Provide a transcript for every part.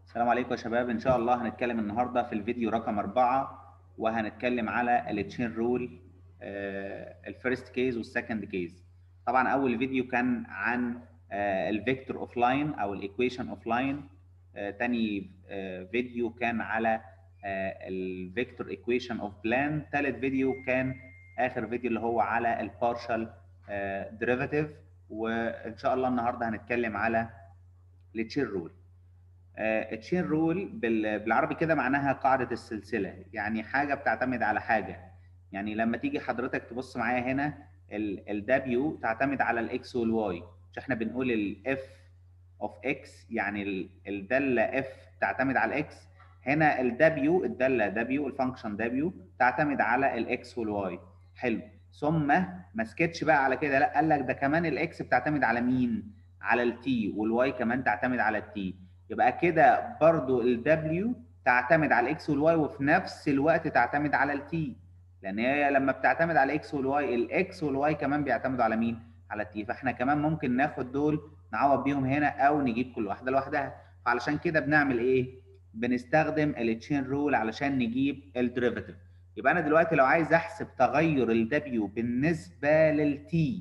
السلام عليكم يا شباب ان شاء الله هنتكلم النهارده في الفيديو رقم أربعة وهنتكلم على التشين رول الفيرست كيس والسكند كيس طبعا اول فيديو كان عن الفيكتور اوف لاين او الايكويشن اوف لاين تاني آه، فيديو كان على الفيكتور ايكويشن اوف بلان ثالث فيديو كان اخر فيديو اللي هو على البارشال ديريفاتيف وان شاء الله النهارده هنتكلم على التشين رول التشين رول بالعربي كده معناها قاعده السلسله يعني حاجه بتعتمد على حاجه يعني لما تيجي حضرتك تبص معايا هنا الدبليو تعتمد على الاكس والواي مش احنا بنقول الاف اوف اكس يعني الداله اف تعتمد على الاكس هنا الدبليو الداله دبليو الفانكشن دبليو تعتمد على الاكس والواي حلو ثم ما سكتش بقى على كده لا قال لك ده كمان الاكس بتعتمد على مين على التي والواي كمان تعتمد على التي يبقى كده برضو الدبليو تعتمد على الاكس والواي وفي نفس الوقت تعتمد على التي لان هي لما بتعتمد على الاكس والواي الاكس والواي كمان بيعتمدوا على مين على التي فاحنا كمان ممكن ناخد دول نعوض بيهم هنا او نجيب كل واحده لوحدها فعلشان كده بنعمل ايه بنستخدم التشين رول علشان نجيب الديريفاتيف يبقى انا دلوقتي لو عايز احسب تغير الدبليو بالنسبه للتي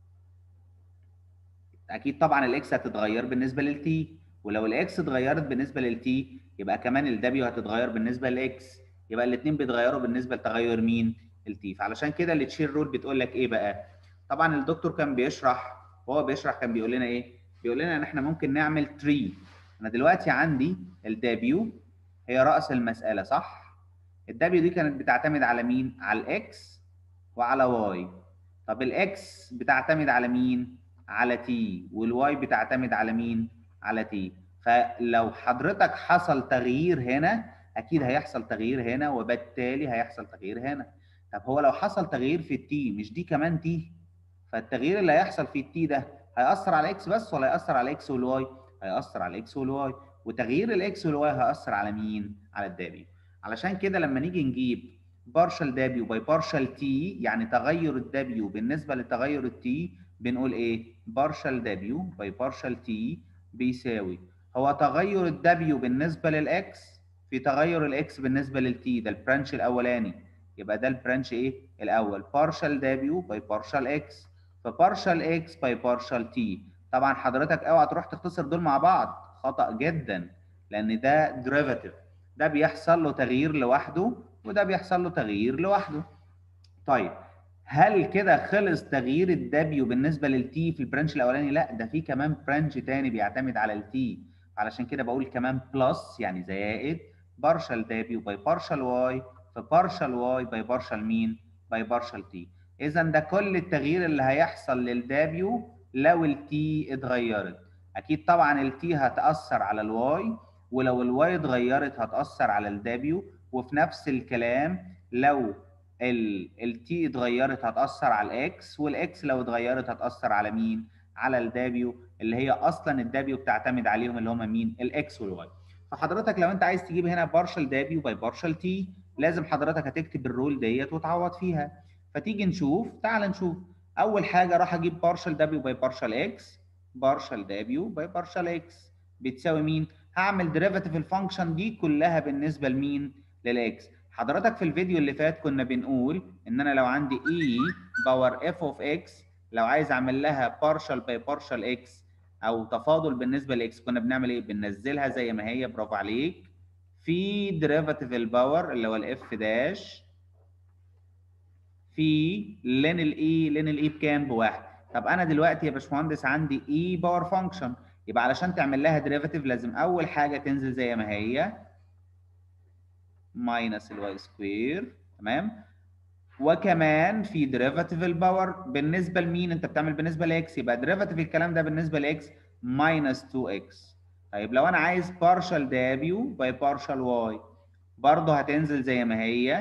اكيد طبعا الاكس هتتغير بالنسبه للتي ولو الاكس اتغيرت بالنسبه للتي يبقى كمان الدبليو هتتغير بالنسبه للاكس يبقى الاثنين بيتغيروا بالنسبه لتغير مين التي فعلشان كده التشين رول بتقول لك ايه بقى طبعا الدكتور كان بيشرح وهو بيشرح كان بيقول لنا ايه بيقول لنا ان احنا ممكن نعمل تري انا دلوقتي عندي الدبليو هي راس المساله صح الدبليو دي كانت بتعتمد على مين على الاكس وعلى واي طب الاكس بتعتمد على مين على تي والواي بتعتمد على مين على تي فلو حضرتك حصل تغيير هنا اكيد هيحصل تغيير هنا وبالتالي هيحصل تغيير هنا طب هو لو حصل تغيير في التي مش دي كمان تي فالتغيير اللي هيحصل في التي ده هيأثر على اكس بس ولا هيأثر على اكس والواي هيأثر على اكس والواي وتغيير الاكس والواي هيأثر على مين على الدبليو علشان كده لما نيجي نجيب بارشال دبليو باي بارشال تي يعني تغير الدبليو بالنسبه لتغير التي بنقول ايه بارشال دبليو باي بارشال تي بيساوي هو تغير الدبليو بالنسبه للاكس في تغير الاكس بالنسبه للتي ده البرانش الاولاني يبقى ده البرانش ايه الاول بارشال دبليو باي بارشال اكس فبارشال اكس باي بارشال تي طبعا حضرتك اوعى تروح تختصر دول مع بعض خطا جدا لان ده ديريفاتيف ده بيحصل له تغيير لوحده وده بيحصل له تغيير لوحده طيب هل كده خلص تغيير الدبليو بالنسبه للتي في البرانش الاولاني لا ده في كمان برانش تاني بيعتمد على التي علشان كده بقول كمان بلس يعني زائد بارشال دبليو باي بارشال واي في بارشال واي باي بارشال مين باي بارشال تي اذا ده كل التغيير اللي هيحصل للدبليو لو التي اتغيرت اكيد طبعا التي هتاثر على الواي ولو الواي اتغيرت هتاثر على الدبليو وفي نفس الكلام لو التي اتغيرت هتاثر على الاكس والاكس لو اتغيرت هتاثر على مين على الدبليو اللي هي اصلا الدبليو بتعتمد عليهم اللي هم مين الاكس والواي فحضرتك لو انت عايز تجيب هنا بارشال دبليو باي بارشال تي لازم حضرتك هتكتب الرول ديت وتعوض فيها فتيجي نشوف تعال نشوف اول حاجه راح اجيب بارشال دبليو باي بارشال اكس بارشال دبليو باي بارشال اكس بتساوي مين هعمل ديريفاتيف الفانكشن دي كلها بالنسبه لمين للاكس حضرتك في الفيديو اللي فات كنا بنقول ان انا لو عندي اي باور اف اوف اكس لو عايز اعمل لها بارشال باي بارشال اكس او تفاضل بالنسبه لاكس كنا بنعمل ايه بننزلها زي ما هي برافو عليك في ديريفاتيف الباور اللي هو الاف داش في لين الاي لين الاي بكام بواحد طب انا دلوقتي يا باشمهندس عندي اي باور فانكشن يبقى علشان تعمل لها ديريفاتيف لازم اول حاجه تنزل زي ما هي ماينس الواي سكوير تمام وكمان في ديريفاتيف الباور بالنسبه لمين انت بتعمل بالنسبه لاكس يبقى ديريفاتيف الكلام ده بالنسبه لاكس ماينس 2 اكس طيب لو انا عايز بارشال دبليو باي بارشال واي برضه هتنزل زي ما هي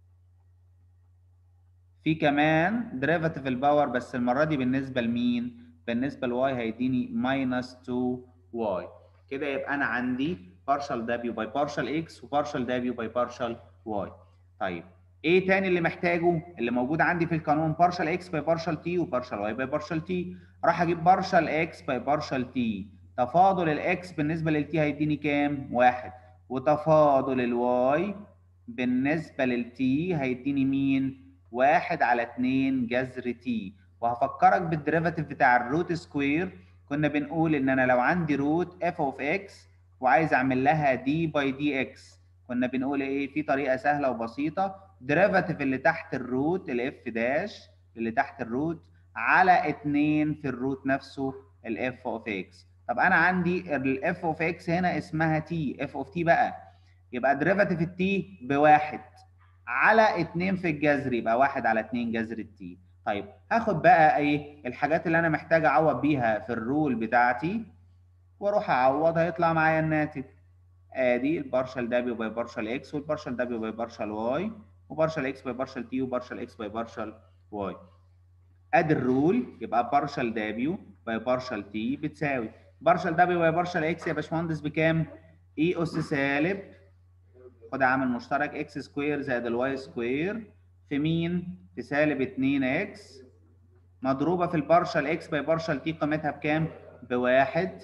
في كمان ديريفاتيف الباور بس المره دي بالنسبه لمين بالنسبه لواي هيديني ماينس 2 واي كده يبقى انا عندي بارشال دبليو باي بارشال اكس وبارشال دبليو باي بارشال واي طيب ايه تاني اللي محتاجه اللي موجود عندي في القانون بارشال اكس باي بارشال تي وبارشال واي باي بارشال تي راح اجيب بارشال اكس باي بارشال تي تفاضل الاكس بالنسبه للتي هيديني كام؟ واحد وتفاضل الواي بالنسبه للتي هيديني مين؟ واحد على اتنين جذر تي وهفكرك بالديريفاتيف بتاع الروت سكوير كنا بنقول ان انا لو عندي روت اف اوف اكس وعايز اعمل لها دي باي دي اكس كنا بنقول ايه في طريقه سهله وبسيطه ديريفاتيف اللي تحت الروت الاف داش اللي تحت الروت على 2 في الروت نفسه الاف اوف اكس طب انا عندي الاف اوف اكس هنا اسمها تي اف اوف تي بقى يبقى ديريفاتيف التي بواحد على 2 في الجذر يبقى 1 على 2 جذر التي طيب هاخد بقى ايه الحاجات اللي انا محتاج اعوض بيها في الرول بتاعتي واروح اعوض هيطلع معايا الناتج ادي البارشال دبليو باي بارشال اكس والبارشال دبليو باي بارشال واي وبارشال اكس باي بارشال تي وبارشال اكس باي بارشال واي ادي الرول يبقى بارشال دبليو باي بارشال تي بتساوي بارشال دبليو باي بارشال اكس يا باشمهندس بكام؟ اي اس سالب خد عامل مشترك اكس سكوير زائد الواي سكوير في مين؟ في سالب 2 اكس مضروبه في البارشال اكس باي بارشال تي قيمتها بكام؟ بواحد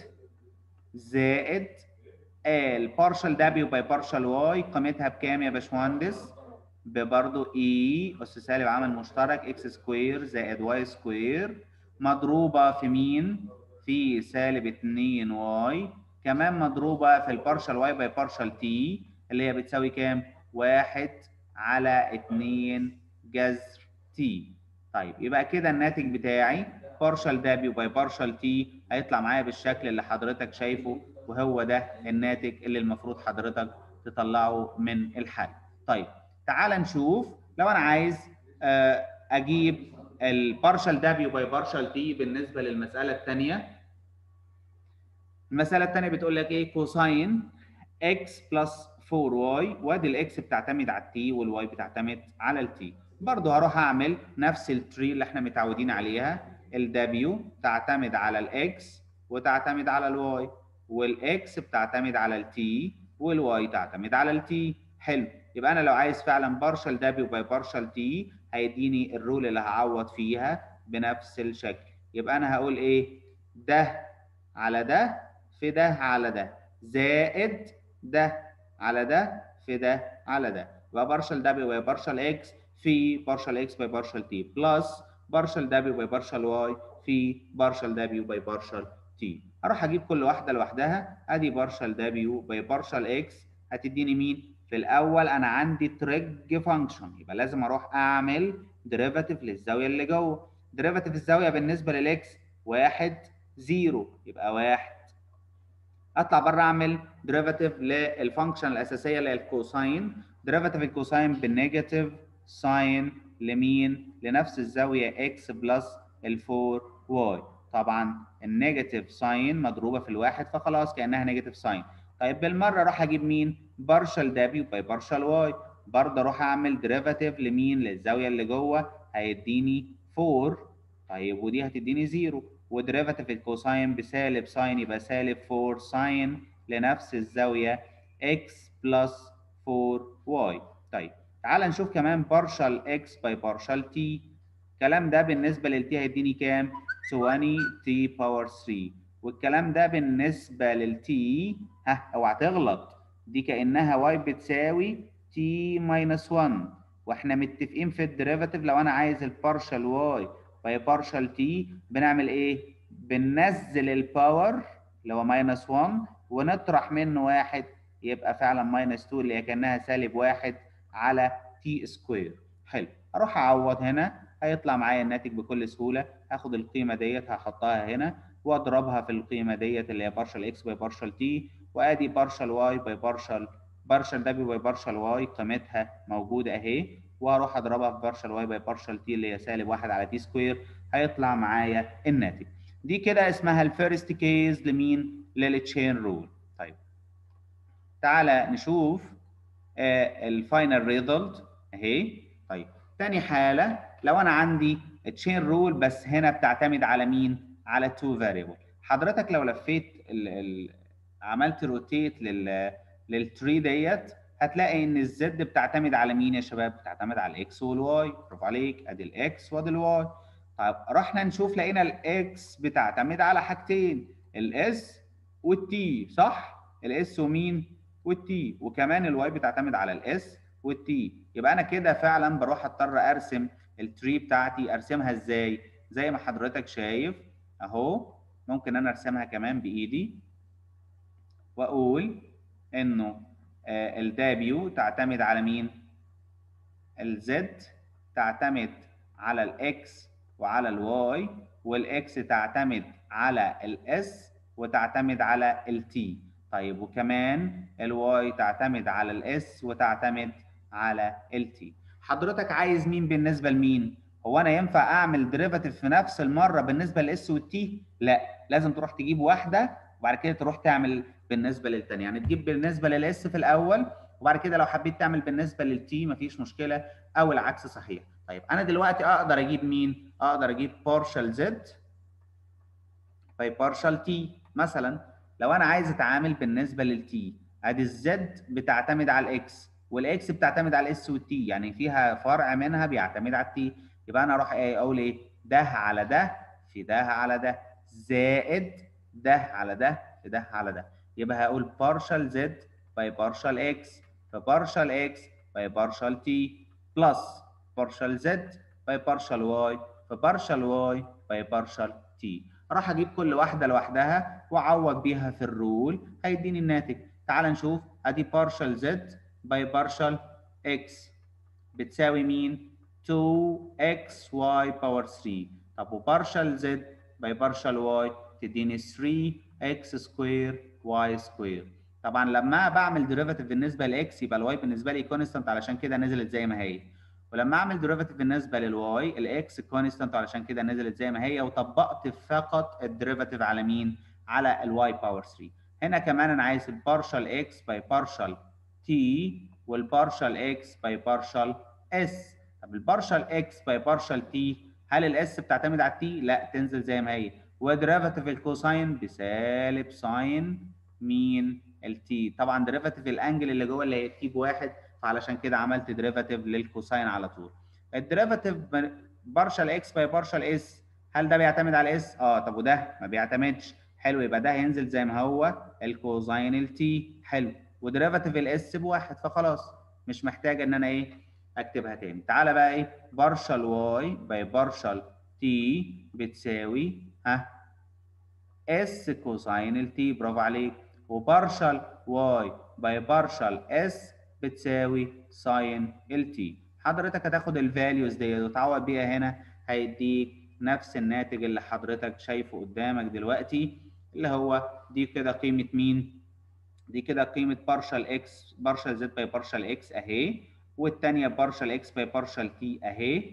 زائد البارشال دبليو باي بارشال واي قيمتها بكام يا باشمهندس؟ ببرضه اي اس سالب عامل مشترك اكس سكوير زائد واي سكوير مضروبه في مين؟ في سالب 2 واي كمان مضروبه في البارشال واي باي بارشال تي اللي هي بتساوي كام؟ واحد على 2 جذر تي. طيب يبقى كده الناتج بتاعي بارشال دبليو باي بارشال تي هيطلع معايا بالشكل اللي حضرتك شايفه وهو ده الناتج اللي المفروض حضرتك تطلعه من الحل. طيب تعال نشوف لو انا عايز اجيب البارشال دبليو باي بارشال تي بالنسبه للمساله الثانيه. المساله الثانيه بتقول لك ايه كوساين اكس بلس 4y وادي الاكس بتعتمد على التي والواي بتعتمد على التي برضه هروح اعمل نفس التري اللي احنا متعودين عليها الدبليو تعتمد على الاكس وتعتمد على الواي والاكس بتعتمد على التي والواي تعتمد على التي حلو يبقى انا لو عايز فعلا بارشال دبليو باي بارشال تي هيديني الرول اللي هعوض فيها بنفس الشكل يبقى انا هقول ايه ده على ده في ده على ده زائد ده على ده في ده على ده يبقى بارشال دبليو باي بارشال اكس في بارشال اكس باي بارشال تي بلس بارشال دبليو باي بارشال واي في بارشال دبليو باي بارشال تي اروح اجيب كل واحده لوحدها ادي بارشال دبليو باي بارشال اكس هتديني مين في الاول انا عندي تريج فانكشن يبقى لازم اروح اعمل ديريفاتيف للزاويه اللي جوه ديريفاتيف الزاويه بالنسبه للاكس واحد زيرو يبقى واحد اطلع بره اعمل ديريفاتيف للفانكشن الاساسيه اللي هي الكوساين ديريفاتيف الكوساين بالنيجاتيف ساين لمين لنفس الزاويه اكس بلس ال 4 واي طبعا النيجاتيف ساين مضروبه في الواحد فخلاص كانها نيجاتيف ساين طيب بالمره اروح اجيب مين بارشال دبليو باي بارشال واي برضه اروح اعمل ديريفاتيف لمين للزاويه اللي جوه هيديني 4 طيب ودي هتديني 0 وديريفاتيف الكوساين بسالب ساين يبقى سالب 4 ساين لنفس الزاويه x بلس 4y طيب تعال نشوف كمان بارشال x باي بارشال t الكلام ده بالنسبه للتي هيديني كام 20 t باور 3 والكلام ده بالنسبه للتي ها اوعى تغلط دي كانها y بتساوي t ماينس 1 واحنا متفقين في الديريفاتيف لو انا عايز البارشال y باي بارشال تي بنعمل ايه؟ بننزل الباور اللي هو ماينس 1 ونطرح منه واحد يبقى فعلا ماينس 2 اللي هي كانها سالب واحد على تي سكوير حلو اروح اعوض هنا هيطلع معايا الناتج بكل سهوله هاخد القيمه ديت هحطها هنا واضربها في القيمه ديت اللي هي بارشال اكس باي بارشال تي وادي بارشال واي باي بارشال بارشال دبليو باي بارشال واي قيمتها موجوده اهي وهروح اضربها في بارشال واي باي بارشال تي اللي هي سالب 1 على تي سكوير هيطلع معايا الناتج دي كده اسمها الفيرست كيس لمين للتشين رول طيب تعالى نشوف آه الفاينل ريزلت اهي طيب تاني حاله لو انا عندي تشين رول بس هنا بتعتمد على مين على تو فاريبل حضرتك لو لفيت ال ال عملت روتيت لل للتري ديت هتلاقي ان الزد بتعتمد على مين يا شباب؟ بتعتمد على الاكس والواي، برافو عليك ادي الاكس وادي الواي. طيب رحنا نشوف لقينا الاكس بتعتمد على حاجتين الاس والتي صح الاس ومين والتي وكمان الواي بتعتمد على الاس والتي يبقى انا كده فعلا بروح اضطر ارسم التري بتاعتي ارسمها ازاي زي ما حضرتك شايف اهو ممكن انا ارسمها كمان بايدي واقول انه الدبليو تعتمد على مين الزد تعتمد على الاكس وعلى الواي والاكس تعتمد على الاس وتعتمد على التي طيب وكمان الواي تعتمد على الاس وتعتمد على التي حضرتك عايز مين بالنسبه لمين هو انا ينفع اعمل ديريفاتيف في نفس المره بالنسبه للاس والتي لا لازم تروح تجيب واحده وبعد كده تروح تعمل بالنسبه للثانيه يعني تجيب بالنسبه للاس في الاول وبعد كده لو حبيت تعمل بالنسبه للتي مفيش مشكله او العكس صحيح طيب انا دلوقتي اقدر اجيب مين اقدر اجيب بارشال زد باي بارشال تي مثلا لو انا عايز اتعامل بالنسبه للتي ادي الزد بتعتمد على الاكس والاكس بتعتمد على الاس والتي يعني فيها فرع منها بيعتمد على التي يبقى انا اروح ايه اقول ايه ده على ده في ده على ده زائد ده على ده في ده على ده يبقى هقول partial z by partial x في partial x by partial t plus partial z by partial y في partial y by partial t راح اجيب كل واحده لوحدها واعوض بيها في الرول هيديني الناتج تعال نشوف ادي partial z by partial x بتساوي مين 2xy باور 3 طب وبارشال z by partial y تديني 3x سكوير y سكوير طبعا لما بعمل ديريفاتيف بالنسبه لاكس يبقى الواي بالنسبه لي كونستانت علشان كده نزلت زي ما هي ولما اعمل ديريفاتيف بالنسبه للواي الاكس كونستانت علشان كده نزلت زي ما هي وطبقت فقط الديريفاتيف على مين على الواي باور 3 هنا كمان انا عايز البارشال اكس باي بارشال تي والبارشال اكس باي بارشال اس طب البارشال اكس باي بارشال تي هل الاس بتعتمد على التي لا تنزل زي ما هي وديريفاتيف الكوساين بسالب ساين مين التي طبعا ديريفاتيف الانجل اللي جوه اللي هي تي بواحد فعلشان كده عملت ديريفاتيف للكوساين على طول الديريفاتيف بارشال اكس باي بارشال اس هل ده بيعتمد على اس اه طب وده ما بيعتمدش حلو يبقى ده هينزل زي ما هو الكوزاين التي حلو وديريفاتيف الاس بواحد فخلاص مش محتاجه ان انا ايه اكتبها تاني تعالى بقى ايه بارشال واي باي بارشال تي بتساوي ها اس كوساين التي برافو عليك وبارشال واي باي بارشال اس بتساوي ساين التي حضرتك هتاخد الفاليوز دي وتعوض بيها هنا هيديك نفس الناتج اللي حضرتك شايفه قدامك دلوقتي اللي هو دي كده قيمه مين دي كده قيمه بارشال اكس بارشال زد باي بارشال اكس اهي والثانيه بارشال اكس باي بارشال تي اهي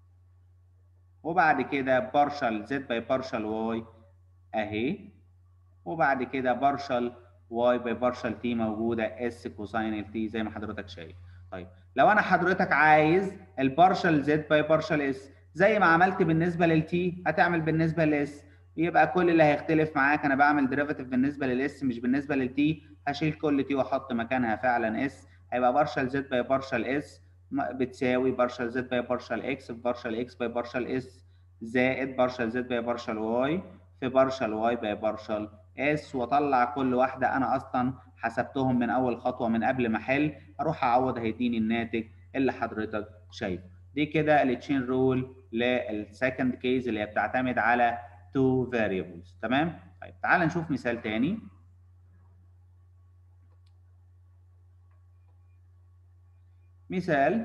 وبعد كده بارشال زد باي بارشال واي اهي وبعد كده بارشال واي باي بارشال تي موجوده اس كوساين التي زي ما حضرتك شايف طيب لو انا حضرتك عايز البارشال زد باي بارشال اس زي ما عملت بالنسبه للتي هتعمل بالنسبه للاس يبقى كل اللي هيختلف معاك انا بعمل ديريفاتيف بالنسبه للاس مش بالنسبه للتي هشيل كل تي واحط مكانها فعلا اس هيبقى بارشال زد باي بارشال اس بتساوي بارشال زد باي بارشال اكس في بارشال اكس باي بارشال اس زائد بارشال زد باي بارشال واي في بارشال واي باي بارشال اس واطلع كل واحده انا اصلا حسبتهم من اول خطوه من قبل ما احل اروح اعوض هيديني الناتج اللي حضرتك شايفه دي كده التشين رول للسكند كيس اللي هي بتعتمد على تو فاريبلز تمام طيب تعال نشوف مثال تاني مثال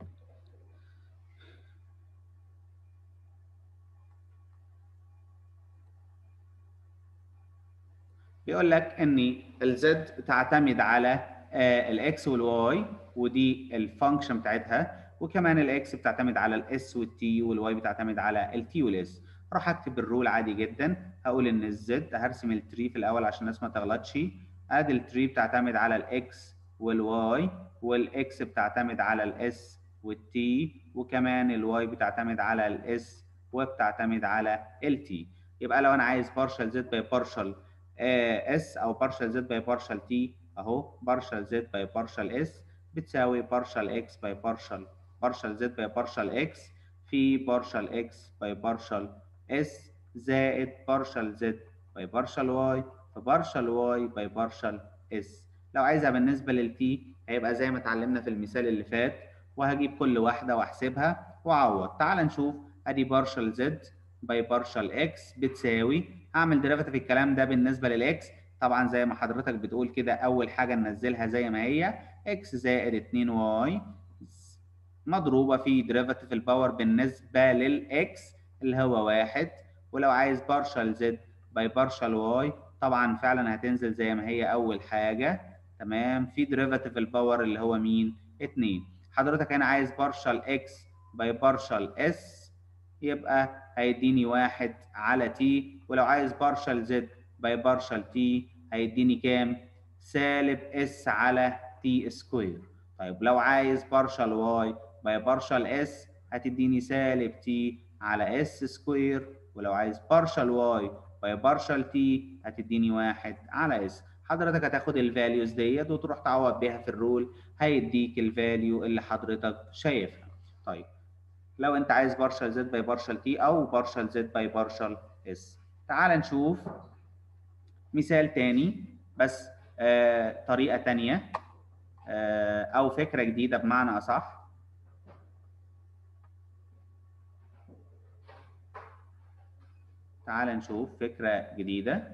بيقول لك ان الزد تعتمد على الاكس والواي ودي الفانكشن بتاعتها وكمان الاكس بتعتمد على الاس والتي والواي بتعتمد على التي والاس راح اكتب الرول عادي جدا هقول ان الزد هرسم التري في الاول عشان الناس ما تغلطش ادي التري بتعتمد على الاكس والواي والاكس بتعتمد على الاس والتي وكمان الواي بتعتمد على الاس وبتعتمد على التي يبقى لو انا عايز بارشال زد باي بارشال اس او بارشال زد باي بارشال تي اهو بارشال زد باي بارشال اس بتساوي بارشال اكس باي بارشال بارشال زد باي بارشال اكس في بارشال اكس باي بارشال اس زائد بارشال زد باي بارشال واي في بارشل واي باي بارشل اس لو عايزها بالنسبه للتي هيبقى زي ما اتعلمنا في المثال اللي فات وهجيب كل واحده واحسبها واعوض تعال نشوف ادي بارشل زد باي بارشل اكس بتساوي هعمل ديريفاتيف الكلام ده بالنسبه للاكس طبعا زي ما حضرتك بتقول كده اول حاجه ننزلها زي ما هي اكس زائد 2 واي مضروبه في ديريفاتيف الباور بالنسبه للاكس اللي هو واحد ولو عايز بارشل زد باي بارشل واي طبعا فعلا هتنزل زي ما هي اول حاجه تمام في ديريفاتيف الباور اللي هو مين 2 حضرتك هنا عايز بارشل اكس باي بارشل اس يبقى هيديني واحد على تي ولو عايز بارشل زد باي بارشل تي هيديني كام سالب اس على تي سكوير طيب لو عايز بارشل واي باي بارشل اس هتديني سالب تي على اس سكوير ولو عايز بارشل واي باي بارشل تي هتديني واحد على اس حضرتك هتاخد الفاليوز ديت وتروح تعوض بيها في الرول هيديك الفاليو اللي حضرتك شايفها طيب لو انت عايز بارشل زد باي بارشل تي او بارشل زد باي بارشل اس تعال نشوف مثال تاني بس آه طريقه تانيه آه او فكره جديده بمعنى اصح تعال نشوف فكره جديده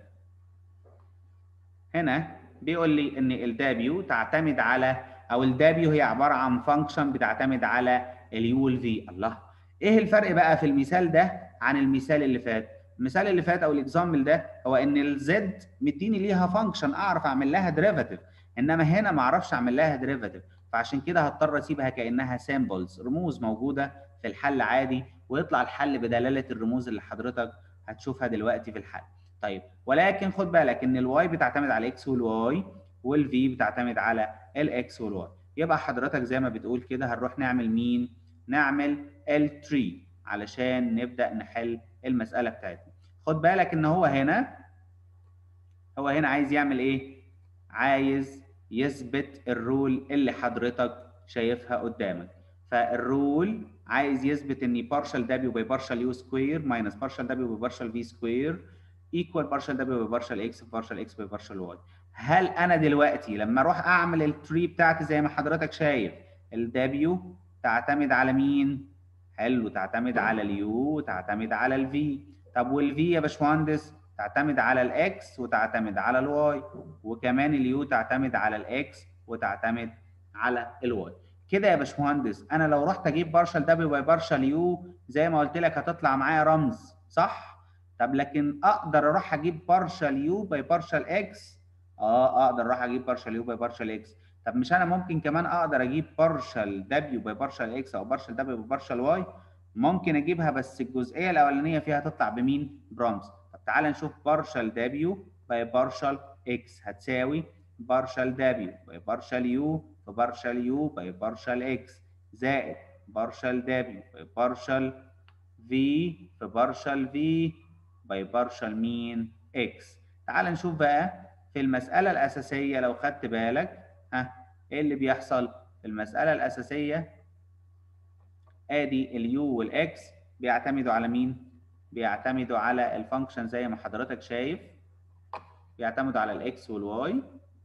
هنا بيقول لي ان الدابيو تعتمد على او الدابيو هي عباره عن فانكشن بتعتمد على اليو والفي الله ايه الفرق بقى في المثال ده عن المثال اللي فات المثال اللي فات او الاكزامبل ده هو ان الزد مديني ليها فانكشن اعرف اعمل لها ديريفاتيف انما هنا ما اعرفش اعمل لها ديريفاتيف فعشان كده هضطر اسيبها كانها سامبلز رموز موجوده في الحل عادي ويطلع الحل بدلاله الرموز اللي حضرتك هتشوفها دلوقتي في الحل طيب ولكن خد بالك ان الواي بتعتمد على الاكس والواي والفي بتعتمد على الاكس والواي يبقى حضرتك زي ما بتقول كده هنروح نعمل مين نعمل التري علشان نبدا نحل المساله بتاعتنا خد بالك ان هو هنا هو هنا عايز يعمل ايه عايز يثبت الرول اللي حضرتك شايفها قدامك فالرول عايز يثبت ان بارشل دبليو باي بارشل يو سكوير ماينس بارشل دبليو باي بارشل في سكوير ايكوال بارشل دبليو باي بارشل اكس بارشل اكس باي بارشل واي هل انا دلوقتي لما اروح اعمل التري بتاعتي زي ما حضرتك شايف الدبليو تعتمد على مين حلو تعتمد على اليو تعتمد على الفي طب والفي يا باشمهندس تعتمد على الاكس وتعتمد على الواي وكمان اليو تعتمد على الاكس وتعتمد على الواي كده يا باشمهندس انا لو رحت اجيب بارشل دبليو باي بارشل يو زي ما قلت لك هتطلع معايا رمز صح طب لكن اقدر اروح اجيب بارشل يو باي بارشل اكس اه اقدر اروح اجيب بارشل يو باي بارشل اكس طب مش انا ممكن كمان اقدر اجيب بارشل دبليو باي بارشل اكس او بارشل دبليو باي بارشل واي ممكن اجيبها بس الجزئيه الاولانيه فيها تطلع بمين برمز طب تعال نشوف بارشل دبليو باي بارشل اكس هتساوي بارشل دبليو باي بارشل يو في بارشل يو باي بارشل اكس زائد بارشل دبليو باي بارشل في في بارشل في باي بارشل مين اكس تعال نشوف بقى في المساله الاساسيه لو خدت بالك ها ايه اللي بيحصل في المساله الاساسيه ادي اليو والاكس بيعتمدوا على مين بيعتمدوا على الفانكشن زي ما حضرتك شايف بيعتمدوا على الاكس والواي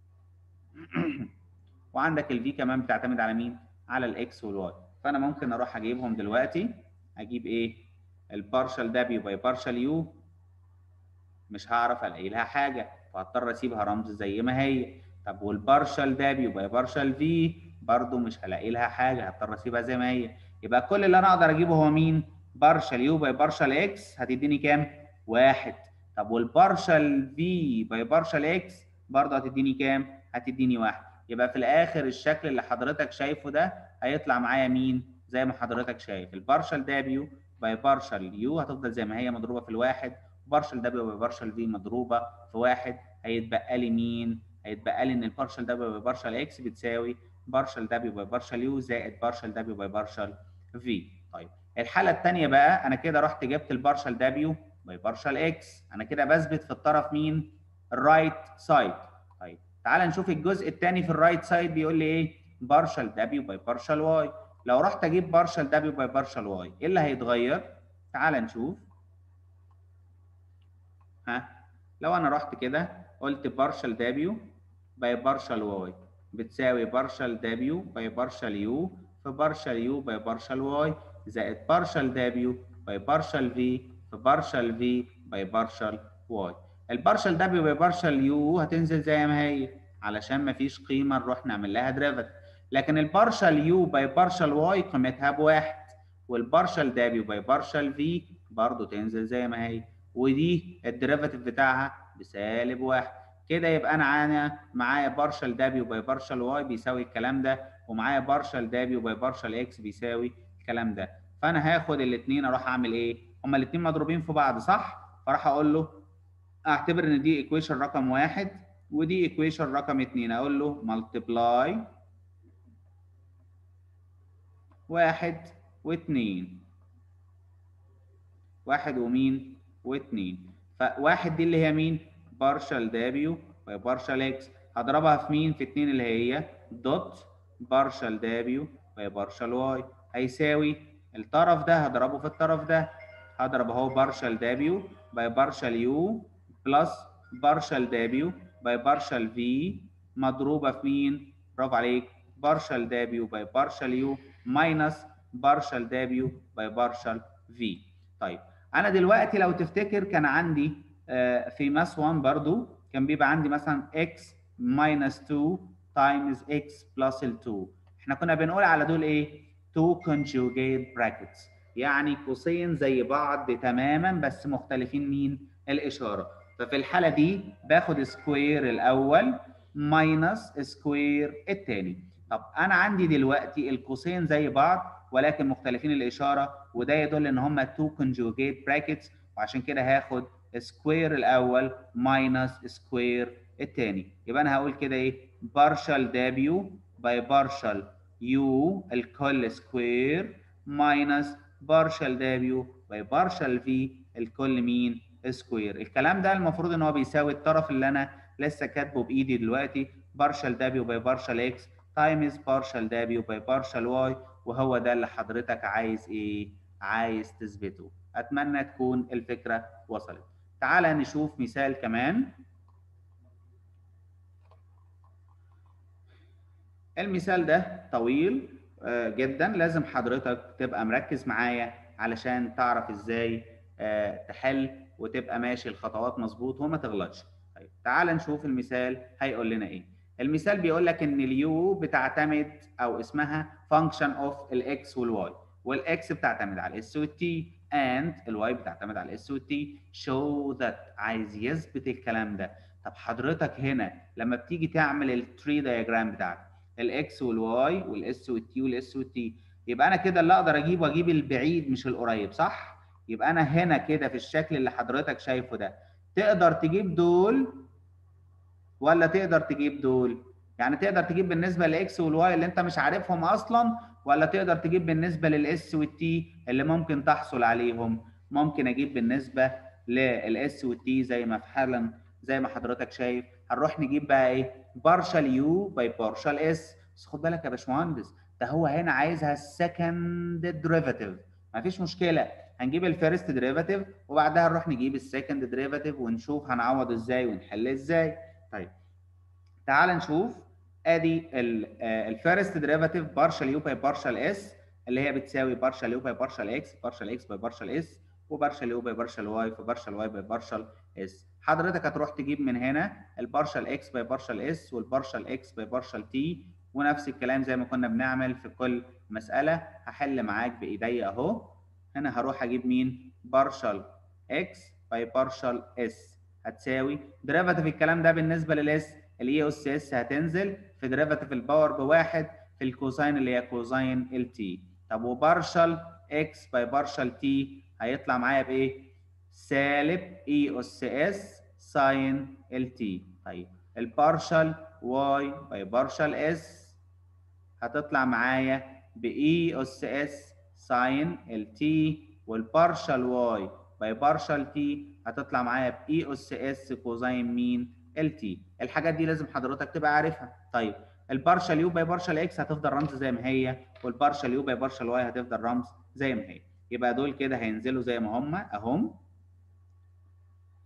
وعندك الفي كمان بتعتمد على مين على الاكس والواي فانا ممكن اروح اجيبهم دلوقتي اجيب ايه البارشل دبليو باي بارشل يو مش هعرف الاقي لها حاجه فهضطر اسيبها رمز زي ما هي طب والبارشل دبليو باي بارشل في برضو مش هلاقي لها حاجه هضطر اسيبها زي ما هي يبقى كل اللي انا اقدر اجيبه هو مين بارشل يو باي بارشل اكس هتديني كام واحد طب والبارشل في باي بارشل اكس برضه هتديني كام هتديني واحد يبقى في الاخر الشكل اللي حضرتك شايفه ده هيطلع معايا مين زي ما حضرتك شايف البارشل دبليو باي بارشل يو هتفضل زي ما هي مضروبه في الواحد بارشل دبليو باي بارشل في مضروبه في واحد هيتبقى لي مين هيتبقى لي ان البارشل دبليو باي بارشل اكس بتساوي بارشل دبليو باي بارشل يو زائد بارشل دبليو باي بارشل في طيب الحاله الثانيه بقى انا كده رحت جبت البارشل دبليو باي بارشل اكس انا كده بثبت في الطرف مين الرايت سايد طيب تعال نشوف الجزء الثاني في الرايت سايد بيقول لي ايه بارشل دبليو باي بارشل واي لو رحت اجيب بارشل دبليو باي بارشل واي ايه اللي هيتغير تعال نشوف ها لو انا رحت كده قلت بارشل دبليو باي بارشل واي بتساوي بارشل دبليو باي بارشل يو في بارشل يو باي بارشل واي زائد بارشل دبليو باي بارشل في في بارشل في باي بارشل واي البارشل دبليو باي بارشل يو هتنزل زي ما هي علشان ما فيش قيمه نروح نعمل لها ديريفاتيف لكن البارشل يو باي بارشل واي قيمتها بواحد والبارشل دبليو باي بارشل في برضه تنزل زي ما هي ودي الديريفاتيف بتاعها بسالب واحد كده يبقى انا انا معايا بارشل دبليو باي بارشل واي بيساوي الكلام ده ومعايا بارشل دبليو باي بارشل اكس بيساوي الكلام ده فانا هاخد الاثنين اروح اعمل ايه؟ هما الاثنين مضروبين في بعض صح؟ فراح اقول له اعتبر ان دي ايكويشن رقم واحد ودي ايكويشن رقم اثنين اقول له ملتبلاي واحد واثنين واحد ومين؟ واثنين فواحد دي اللي هي مين؟ بارشل دبليو باي بارشل اكس هضربها في مين؟ في اتنين اللي هي دوت بارشل دبليو باي بارشل واي هيساوي الطرف ده هضربه في الطرف ده هضرب اهو بارشل دبليو باي بارشل يو بلس بارشل دبليو باي بارشل في مضروبه في مين؟ برافو عليك بارشل دبليو باي بارشل يو ماينس بارشل دبليو باي بارشل في طيب انا دلوقتي لو تفتكر كان عندي في ماس 1 برضو كان بيبقى عندي مثلا x minus 2 times x plus ال 2 احنا كنا بنقول على دول ايه 2 conjugate brackets يعني قوسين زي بعض تماما بس مختلفين مين الاشاره ففي الحاله دي باخد سكوير الاول ماينس سكوير الثاني طب انا عندي دلوقتي القوسين زي بعض ولكن مختلفين الاشاره وده يدل ان هم 2 conjugate brackets وعشان كده هاخد سكوير الاول ماينس سكوير الثاني يبقى انا هقول كده ايه بارشل دبليو باي بارشل يو الكل سكوير ماينس بارشل دبليو باي بارشل في الكل مين سكوير الكلام ده المفروض ان هو بيساوي الطرف اللي انا لسه كاتبه بايدي دلوقتي بارشل دبليو باي بارشل اكس تايمز بارشل دبليو باي بارشل واي وهو ده اللي حضرتك عايز ايه عايز تثبته اتمنى تكون الفكره وصلت تعال نشوف مثال كمان المثال ده طويل جدا لازم حضرتك تبقى مركز معايا علشان تعرف ازاي تحل وتبقى ماشي الخطوات مظبوط وما تغلطش طيب تعال نشوف المثال هيقول لنا ايه المثال بيقول لك ان اليو بتعتمد او اسمها function of الاكس والواي والاكس بتعتمد على الاس والتي and الواي بتعتمد على الاس والتي show that عايز يثبت الكلام ده طب حضرتك هنا لما بتيجي تعمل التري دايجرام بتاعك الاكس والواي والاس والتي والاس والتي يبقى انا كده اللي اقدر اجيبه اجيب البعيد مش القريب صح يبقى انا هنا كده في الشكل اللي حضرتك شايفه ده تقدر تجيب دول ولا تقدر تجيب دول يعني تقدر تجيب بالنسبه للاكس والواي اللي انت مش عارفهم اصلا ولا تقدر تجيب بالنسبه للاس والتي اللي ممكن تحصل عليهم ممكن اجيب بالنسبه للاس والتي زي ما في حالا زي ما حضرتك شايف هنروح نجيب بقى ايه بارشال يو باي بارشال اس بس خد بالك يا باشمهندس ده هو هنا عايزها السكند ديريفاتيف مفيش مشكله هنجيب الفيرست ديريفاتيف وبعدها نروح نجيب السكند ديريفاتيف ونشوف هنعوض ازاي ونحل ازاي طيب تعال نشوف ادي الفيرست ديريفاتيف بارشال يو باي بارشال اس اللي هي بتساوي بارشال يو باي بارشال اكس بارشال اكس باي بارشال اس وبارشال يو باي بارشال واي في بارشال واي باي بارشال اس حضرتك هتروح تجيب من هنا البارشال اكس باي بارشال اس والبارشال اكس باي بارشال تي ونفس الكلام زي ما كنا بنعمل في كل مساله هحل معاك بايدي اهو هنا هروح اجيب مين بارشال اكس باي بارشال اس هتساوي ديريفاتيف الكلام ده بالنسبه للاس الاي اس اس هتنزل في ديريفاتيف الباور بواحد في الكوزاين اللي هي كوزاين التي طب وبارشال اكس باي بارشال تي هيطلع معايا بايه؟ سالب اي اس اس ساين التي طيب البارشال واي باي بارشال اس هتطلع معايا باي اس اس ساين التي والبارشال واي باي بارشال تي هتطلع معايا باي اس اس كوزاين مين؟ التي الحاجات دي لازم حضرتك تبقى عارفها طيب البارشال يو باي بارشال اكس هتفضل رمز زي ما هي والبارشال يو باي بارشال واي هتفضل رمز زي ما هي يبقى دول كده هينزلوا زي ما هم اهم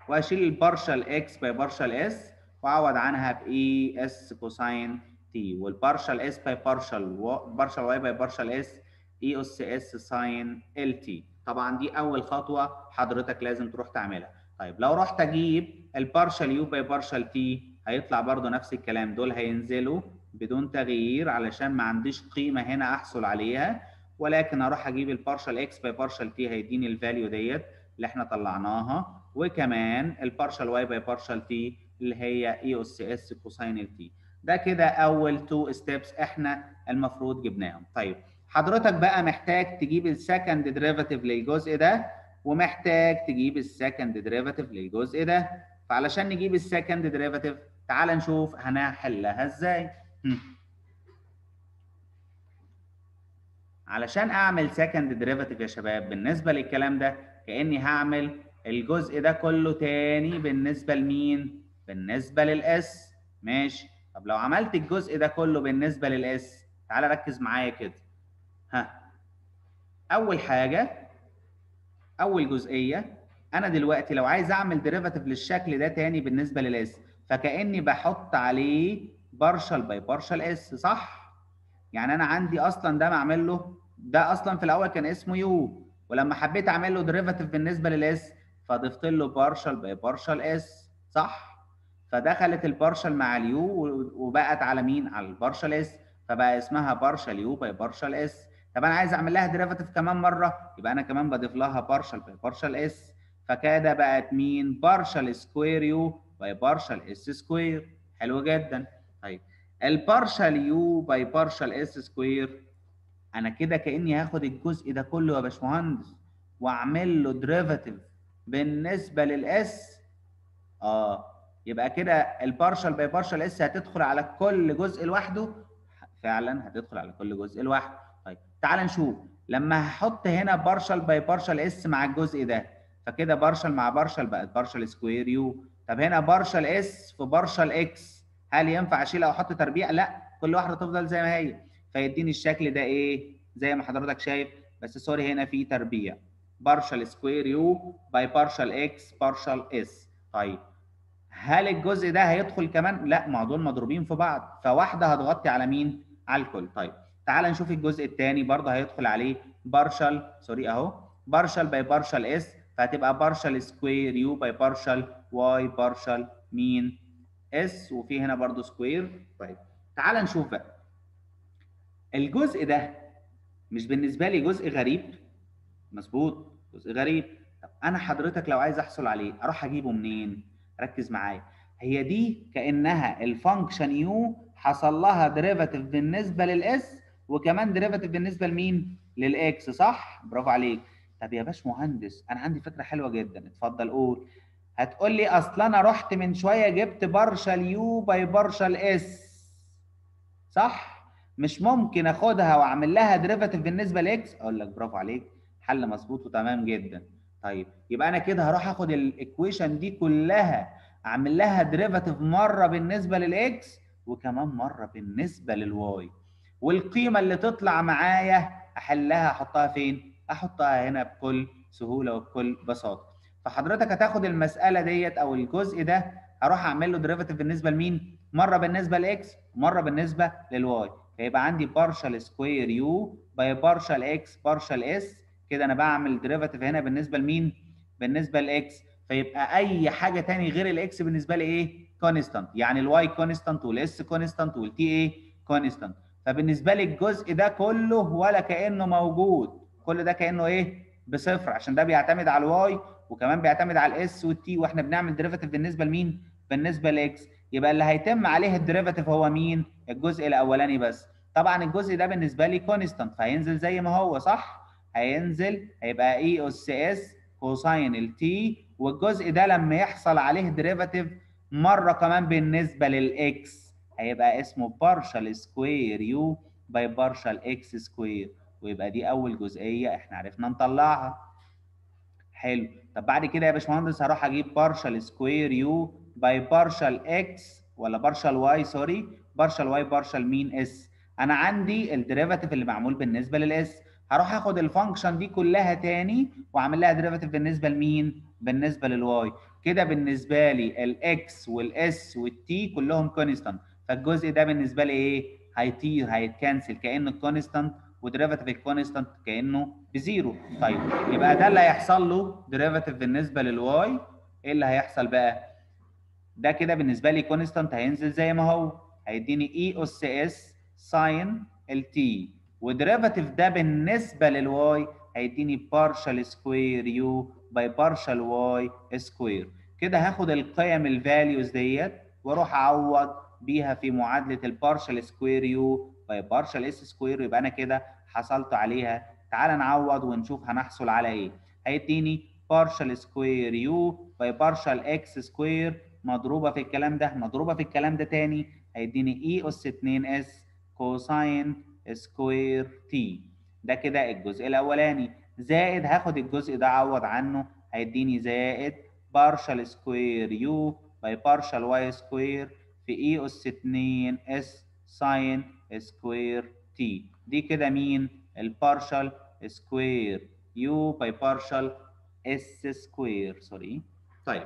واشيل البارشال اكس باي بارشال اس واعوض عنها ب اي اس كوساين تي والبارشال اس باي بارشال بارشال واي باي بارشال اس اي اس اس ساين ال تي طبعا دي اول خطوه حضرتك لازم تروح تعملها طيب لو رحت اجيب البارشال يو باي بارشال تي هيطلع برضو نفس الكلام دول هينزلوا بدون تغيير علشان ما عنديش قيمه هنا احصل عليها ولكن اروح اجيب البارشال اكس باي بارشال تي هيديني الفاليو ديت اللي احنا طلعناها وكمان البارشال واي باي بارشال تي اللي هي اي اس اس كوساين التي ده كده اول تو ستيبس احنا المفروض جبناهم طيب حضرتك بقى محتاج تجيب السكند ديريفاتيف للجزء ده ومحتاج تجيب السكند ديريفاتيف للجزء ده فعلشان نجيب السكند ديريفاتيف تعال نشوف هنحلها ازاي علشان اعمل سكند ديريفاتيف يا شباب بالنسبه للكلام ده كاني هعمل الجزء ده كله تاني بالنسبه لمين بالنسبه للاس ماشي طب لو عملت الجزء ده كله بالنسبه للاس تعالى ركز معايا كده ها اول حاجه اول جزئيه انا دلوقتي لو عايز اعمل ديريفاتيف للشكل ده تاني بالنسبه للاس فكاني بحط عليه بارشل باي بارشل اس صح يعني انا عندي اصلا ده معمل له ده اصلا في الاول كان اسمه يو ولما حبيت اعمل له ديريفاتيف بالنسبه للاس فضفت له بارشل باي بارشل اس صح فدخلت البارشل مع اليو وبقت على مين على البارشل اس فبقى اسمها بارشل يو باي بارشل اس طب انا عايز اعمل لها ديريفاتيف كمان مره يبقى انا كمان بضيف لها بارشل باي بارشل اس فكده بقت مين بارشل سكوير يو باي بارشل اس سكوير حلو جدا طيب البارشل يو باي بارشل اس سكوير انا كده كاني هاخد الجزء ده كله يا باشمهندس واعمل له ديريفاتيف بالنسبه للاس اه يبقى كده البارشل باي بارشل اس هتدخل على كل جزء لوحده فعلا هتدخل على كل جزء لوحده طيب تعال نشوف لما هحط هنا بارشل باي بارشل اس مع الجزء ده فكده بارشل مع بارشل بقت بارشل سكوير يو طب هنا بارشل اس في بارشل اكس هل ينفع اشيل او احط تربيع لا كل واحده تفضل زي ما هي فيديني الشكل ده ايه زي ما حضرتك شايف بس سوري هنا في تربيع بارشل سكوير يو باي بارشل اكس بارشل اس طيب هل الجزء ده هيدخل كمان لا ما دول مضروبين في بعض فواحده هتغطي على مين على الكل طيب تعال نشوف الجزء الثاني برضه هيدخل عليه بارشل سوري اهو بارشل باي بارشل اس فهتبقى بارشل سكوير يو باي بارشل واي بارشل مين اس وفي هنا برضه سكوير طيب تعال نشوف بقى الجزء ده مش بالنسبه لي جزء غريب مظبوط جزء غريب طب انا حضرتك لو عايز احصل عليه اروح اجيبه منين ركز معايا هي دي كانها الفانكشن يو حصل لها ديريفاتيف بالنسبه للاس وكمان ديريفاتيف بالنسبه لمين للاكس صح برافو عليك طب يا باش مهندس انا عندي فكره حلوه جدا اتفضل قول هتقول لي اصل انا رحت من شويه جبت بارشل يو باي بارشل اس صح مش ممكن اخدها واعمل لها ديريفاتيف بالنسبه لاكس اقول لك برافو عليك حل مظبوط وتمام جدا طيب يبقى انا كده هروح اخد الايكويشن دي كلها اعمل لها ديريفاتيف مره بالنسبه للاكس وكمان مره بالنسبه للواي والقيمه اللي تطلع معايا احلها احطها فين احطها هنا بكل سهوله وبكل بساطه فحضرتك هتاخد المساله ديت او الجزء ده هروح اعمل له ديريفاتيف بالنسبه لمين مره بالنسبه لاكس ومره بالنسبه للواي فيبقى عندي بارشل سكوير يو باي بارشل اكس بارشل اس كده انا بعمل ديريفاتيف هنا بالنسبه لمين بالنسبه لاكس فيبقى اي حاجه تاني غير الاكس بالنسبه لي ايه كونستانت يعني الواي كونستانت والاس كونستانت والتي ايه كونستانت فبالنسبه لي الجزء ده كله ولا كانه موجود كل ده كانه ايه بصفر عشان ده بيعتمد على الواي وكمان بيعتمد على الاس والتي واحنا بنعمل ديريفاتيف بالنسبه لمين بالنسبه لاكس يبقى اللي هيتم عليه الديريفاتيف هو مين الجزء الاولاني بس طبعا الجزء ده بالنسبه لي كونستانت فهينزل زي ما هو صح هينزل هيبقى اي اس اس كوساين التي والجزء ده لما يحصل عليه ديريفاتيف مره كمان بالنسبه للاكس هيبقى اسمه بارشال سكوير يو باي بارشال اكس سكوير ويبقى دي اول جزئيه احنا عرفنا نطلعها حلو طب بعد كده يا باشمهندس هروح اجيب بارشال سكوير يو باي بارشال اكس ولا بارشال واي سوري بارشال واي بارشال مين اس انا عندي الديريفاتيف اللي معمول بالنسبه للاس هروح اخد الفانكشن دي كلها تاني واعمل لها ديريفاتيف بالنسبه لمين بالنسبه للواي كده بالنسبه لي الاكس والاس والتي كلهم كونستانت فالجزء ده بالنسبه لي ايه هيطير هيتكنسل كانه كونستانت وديريفاتيف الكونستانت كانه بزيرو طيب يبقى ده اللي هيحصل له ديريفاتيف بالنسبه للواي ايه اللي هيحصل بقى ده كده بالنسبه لي كونستانت هينزل زي ما هو هيديني اي اس اس ساين التي وديريفاتيف ده بالنسبه للواي هيديني بارشال سكوير يو باي بارشال واي سكوير كده هاخد القيم الفاليوز ديت واروح اعوض بيها في معادله البارشال سكوير يو باي بارشال اس سكوير يبقى انا كده حصلت عليها تعال نعوض ونشوف هنحصل على ايه هيديني بارشال سكوير يو باي بارشال اكس سكوير مضروبه في الكلام ده مضروبه في الكلام ده تاني هيديني اي اس 2 اس كوساين سكوير تي ده كده الجزء الاولاني زائد هاخد الجزء ده اعوض عنه هيديني زائد بارشال سكوير يو باي بارشال واي سكوير في اي اس 2 اس ساين سكوير تي دي كده مين البارشال سكوير يو باي بارشال اس سكوير سوري طيب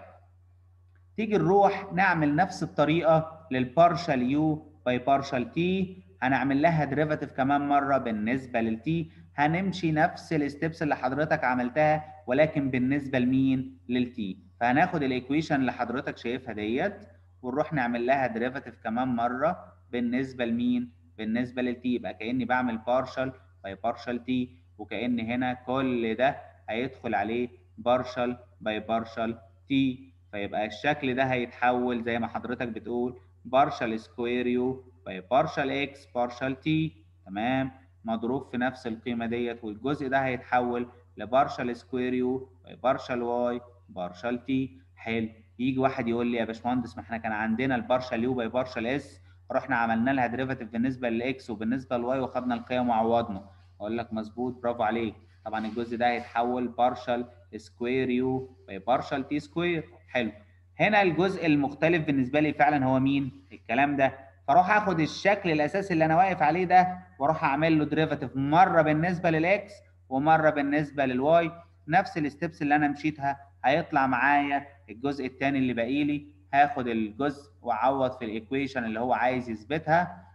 تيجي نروح نعمل نفس الطريقه للبارشال يو باي بارشال تي هنعمل لها ديريفاتيف كمان مره بالنسبه للتي هنمشي نفس الستبس اللي حضرتك عملتها ولكن بالنسبه لمين للتي فهناخد الايكويشن اللي حضرتك شايفها ديت ونروح نعمل لها ديريفاتيف كمان مره بالنسبه لمين بالنسبه للتي يبقى كاني بعمل بارشال باي بارشال تي وكان هنا كل ده هيدخل عليه بارشال باي بارشال تي فيبقى الشكل ده هيتحول زي ما حضرتك بتقول بارشال سكوير يو باي بارشال اكس بارشال تي تمام مضروب في نفس القيمه ديت والجزء ده هيتحول لبارشال سكوير يو باي بارشال واي بارشال تي حلو يجي واحد يقول لي يا باشمهندس ما احنا كان عندنا البارشال يو باي بارشال اس رحنا عملنا لها ديريفاتيف بالنسبه للاكس وبالنسبه للواي وخدنا القيم وعوضنا اقول لك مظبوط برافو عليك طبعا الجزء ده هيتحول بارشال سكوير يو باي بارشال تي سكوير حلو هنا الجزء المختلف بالنسبه لي فعلا هو مين الكلام ده فاروح اخد الشكل الاساسي اللي انا واقف عليه ده واروح اعمل له ديريفاتيف مره بالنسبه للاكس ومره بالنسبه للواي نفس الستبس اللي انا مشيتها هيطلع معايا الجزء الثاني اللي باقي لي هاخد الجزء واعوض في الايكويشن اللي هو عايز يثبتها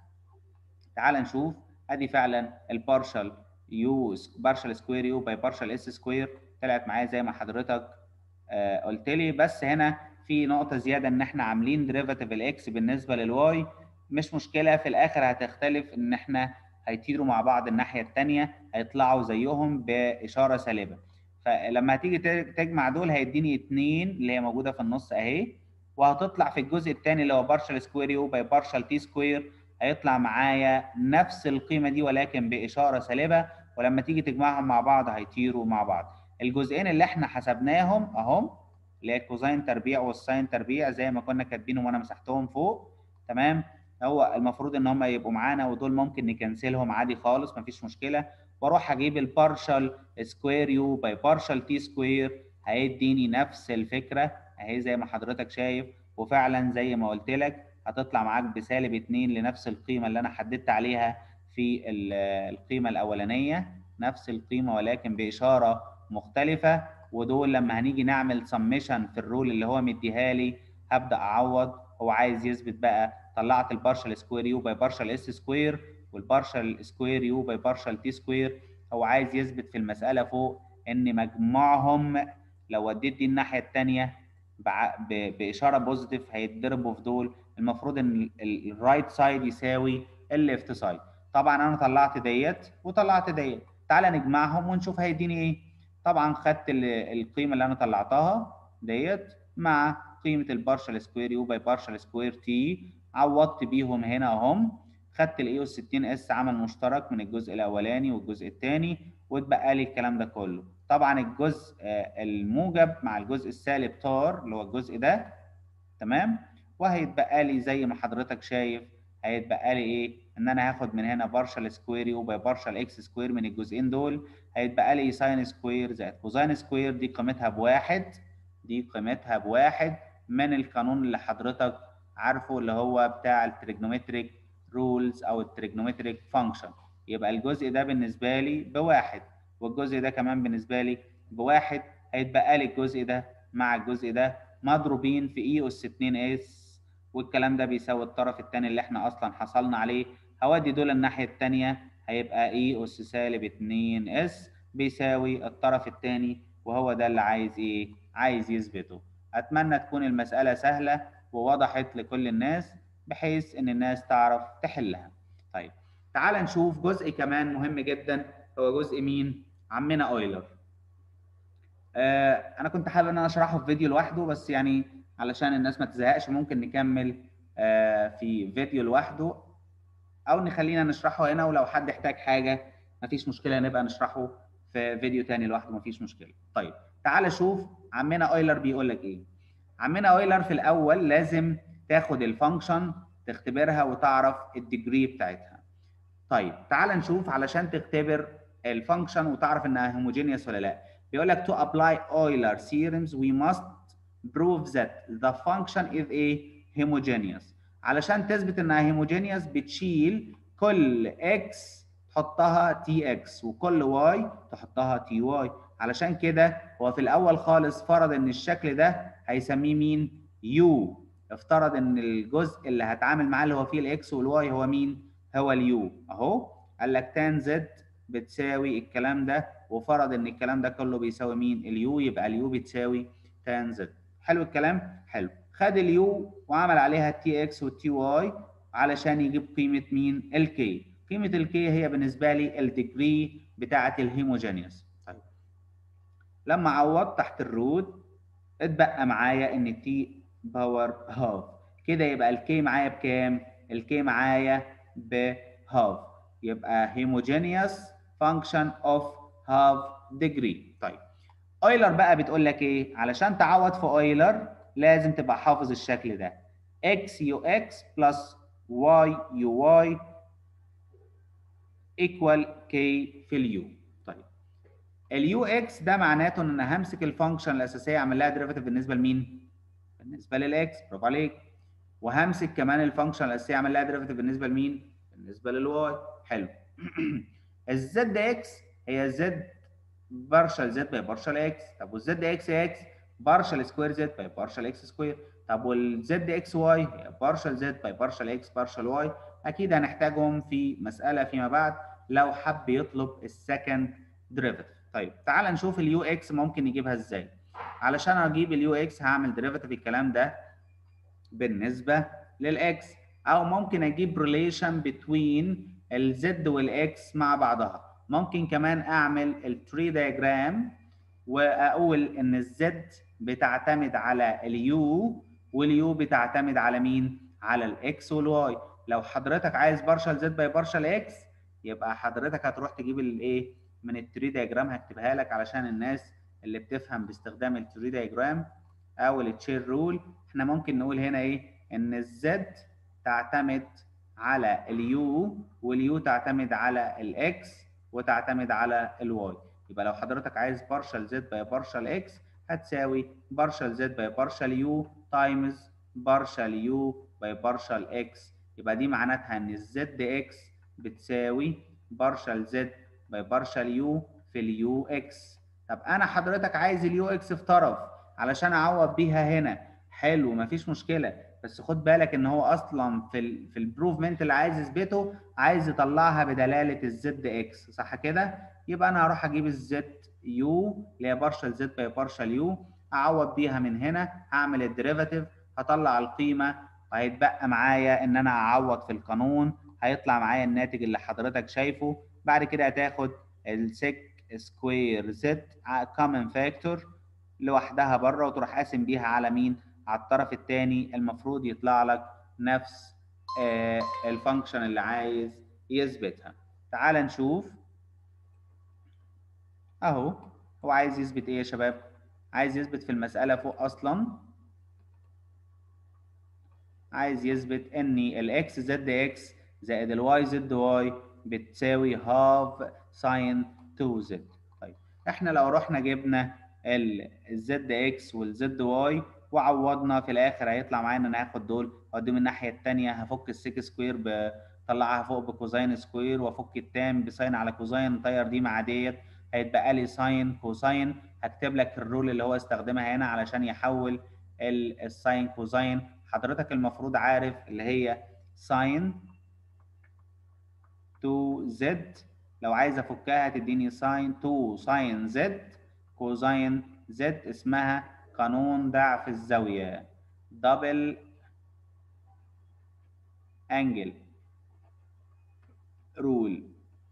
تعال نشوف ادي فعلا البارشال يو بارشال سكوير يو باي بارشال اس سكوير طلعت معايا زي ما حضرتك آه قلت لي بس هنا في نقطه زياده ان احنا عاملين ديريفاتيف الاكس بالنسبه للواي مش مشكله في الاخر هتختلف ان احنا هيطيروا مع بعض الناحيه الثانيه هيطلعوا زيهم باشاره سالبه فلما هتيجي تجمع دول هيديني 2 اللي هي موجوده في النص اهي وهتطلع في الجزء الثاني اللي هو بارشال سكوير يو باي بارشال تي سكوير هيطلع معايا نفس القيمه دي ولكن باشاره سالبه ولما تيجي تجمعهم مع بعض هيطيروا مع بعض الجزئين اللي احنا حسبناهم اهم اللي هي الكوزاين تربيع والساين تربيع زي ما كنا كاتبينهم وانا مسحتهم فوق تمام هو المفروض ان هم يبقوا معانا ودول ممكن نكنسلهم عادي خالص مفيش مشكله واروح اجيب البارشال سكوير يو باي بارشال تي سكوير هيديني نفس الفكره اهي زي ما حضرتك شايف وفعلا زي ما قلت لك هتطلع معاك بسالب 2 لنفس القيمه اللي انا حددت عليها في القيمه الاولانيه نفس القيمه ولكن باشاره مختلفه ودول لما هنيجي نعمل سميشن في الرول اللي هو مديها لي هبدا اعوض هو عايز يثبت بقى طلعت البارشال سكوير يو باي بارشال اس سكوير والبارشال سكوير يو باي بارشال تي سكوير هو عايز يثبت في المساله فوق ان مجموعهم لو وديت دي الناحيه الثانيه باشاره بوزيتيف هيتضربوا في دول المفروض ان الرايت سايد يساوي الليفت سايد طبعا انا طلعت ديت وطلعت ديت تعالى نجمعهم ونشوف هيديني ايه طبعا خدت القيمه اللي انا طلعتها ديت مع قيمه البارشال سكوير يو باي بارشال سكوير تي عوضت بيهم هنا اهم خدت الاي اس 60 اس عمل مشترك من الجزء الاولاني والجزء الثاني واتبقى لي الكلام ده كله طبعا الجزء الموجب مع الجزء السالب طار اللي هو الجزء ده تمام وهيتبقى لي زي ما حضرتك شايف هيتبقى لي ايه ان انا هاخد من هنا بارشال سكوير يو باي بارشال اكس سكوير من الجزئين دول هيتبقى لي ساين سكوير زائد كوزاين سكوير دي قيمتها بواحد دي قيمتها بواحد من القانون اللي حضرتك عارفه اللي هو بتاع التريجنومتريك رولز او التريجنومتريك فانكشن يبقى الجزء ده بالنسبه لي بواحد والجزء ده كمان بالنسبه لي بواحد هيتبقى لي الجزء ده مع الجزء ده مضروبين في اي اس 2 اس والكلام ده بيساوي الطرف الثاني اللي احنا اصلا حصلنا عليه هودي دول الناحيه الثانيه هيبقى اي اس سالب 2 اس بيساوي الطرف الثاني وهو ده اللي عايز ايه عايز يثبته اتمنى تكون المساله سهله ووضحت لكل الناس بحيث ان الناس تعرف تحلها طيب تعال نشوف جزء كمان مهم جدا هو جزء مين عمنا اويلر آه انا كنت حابب ان انا اشرحه في فيديو لوحده بس يعني علشان الناس ما تزهقش ممكن نكمل آه في فيديو لوحده او نخلينا نشرحه هنا ولو حد احتاج حاجه مفيش مشكله نبقى نشرحه في فيديو تاني لوحده مفيش مشكله طيب تعال شوف عمنا اويلر بيقول لك ايه عمنا اويلر في الاول لازم تاخد الفانكشن تختبرها وتعرف الديجري بتاعتها طيب تعال نشوف علشان تختبر الفانكشن وتعرف انها هوموجينيوس ولا لا بيقول لك to apply Euler theorems we must prove that the function is a homogeneous علشان تثبت انها homogeneous بتشيل كل x تحطها tx وكل y تحطها ty علشان كده هو في الاول خالص فرض ان الشكل ده هيسميه مين u افترض ان الجزء اللي هتعامل معاه اللي هو فيه الاكس والواي هو مين هو اليو اهو قال لك تان زد بتساوي الكلام ده وفرض ان الكلام ده كله بيساوي مين اليو يبقى اليو بتساوي تان زد حلو الكلام حلو خد اليو وعمل عليها التي اكس والتي واي علشان يجيب قيمه مين الكي قيمه الكي هي بالنسبه لي الديجري بتاعه الهيموجينيوس طيب لما عوضت تحت الروت اتبقى معايا ان التي باور هاف كده يبقى الكي معايا بكام الكي معايا بهاف يبقى homogeneous function of half degree طيب اويلر بقى بتقول لك ايه علشان تعوض في اويلر لازم تبقى حافظ الشكل ده x ux plus y uy equal k في اليو طيب اليو اكس ده معناته ان انا همسك الفانكشن الاساسيه اعمل لها ديريفيتيف بالنسبه لمين بالنسبه للاكس برافو عليك وهمسك كمان الفانكشن الاساسيه اعمل لها ديريفيتيف بالنسبه لمين بالنسبه للواي حلو الزد اكس هي زد بارشل زد باي بارشل اكس طب والزد اكس اكس بارشل سكوير زد باي بارشل اكس سكوير طب والزد اكس واي هي بارشل زد باي بارشل اكس بارشل واي اكيد هنحتاجهم في مساله فيما بعد لو حب يطلب السكند ديريفيتيف طيب تعال نشوف اليو اكس ممكن نجيبها ازاي علشان اجيب اليو اكس هعمل ديريفيتيف الكلام ده بالنسبه للاكس او ممكن اجيب ريليشن بتوين الزد والاكس مع بعضها ممكن كمان اعمل التري دايجرام واقول ان الزد بتعتمد على اليو واليو بتعتمد على مين على الاكس والواي لو حضرتك عايز بارشل زد باي بارشل اكس يبقى حضرتك هتروح تجيب الايه من التري دايجرام هكتبها لك علشان الناس اللي بتفهم باستخدام التري دايجرام او التشير رول احنا ممكن نقول هنا ايه ان الزد تعتمد على اليو واليو تعتمد على الاكس وتعتمد على الواي يبقى لو حضرتك عايز بارشل زد باي بارشل اكس هتساوي بارشل زد باي بارشل يو تايمز بارشل يو باي بارشل اكس يبقى دي معناتها ان الزد اكس بتساوي بارشل زد باي بارشل يو في اليو اكس طب انا حضرتك عايز اليو اكس في طرف علشان اعوض بيها هنا حلو مفيش مشكله بس خد بالك ان هو اصلا في ال في البروفمنت اللي عايز يثبته عايز يطلعها بدلاله الزد اكس صح كده يبقى انا هروح اجيب الزد يو اللي هي بارشل زد باي بارشل يو اعوض بيها من هنا هعمل الديريفاتيف هطلع القيمه وهيتبقى معايا ان انا اعوض في القانون هيطلع معايا الناتج اللي حضرتك شايفه بعد كده هتاخد السك سكوير زد كومن فاكتور لوحدها بره وتروح قاسم بيها على مين على الطرف الثاني المفروض يطلع لك نفس آه الفانكشن اللي عايز يثبتها تعال نشوف اهو هو عايز يثبت ايه يا شباب عايز يثبت في المساله فوق اصلا عايز يثبت ان الاكس زد اكس زائد الواي زد واي بتساوي هاف ساين 2 زد طيب احنا لو رحنا جبنا الزد اكس والزد واي وعوضنا في الاخر هيطلع معانا ان هاخد دول اوديهم الناحيه الثانيه هفك السيك سكوير بطلعها فوق بكوزين سكوير وافك التام بساين على كوزين نطير دي مع ديت هيتبقى لي ساين كوساين هكتب لك الرول اللي هو استخدمها هنا علشان يحول الساين كوزاين حضرتك المفروض عارف اللي هي ساين 2 زد لو عايز افكها تديني ساين 2 ساين زد كوزاين زد اسمها قانون ضعف الزاويه دبل انجل رول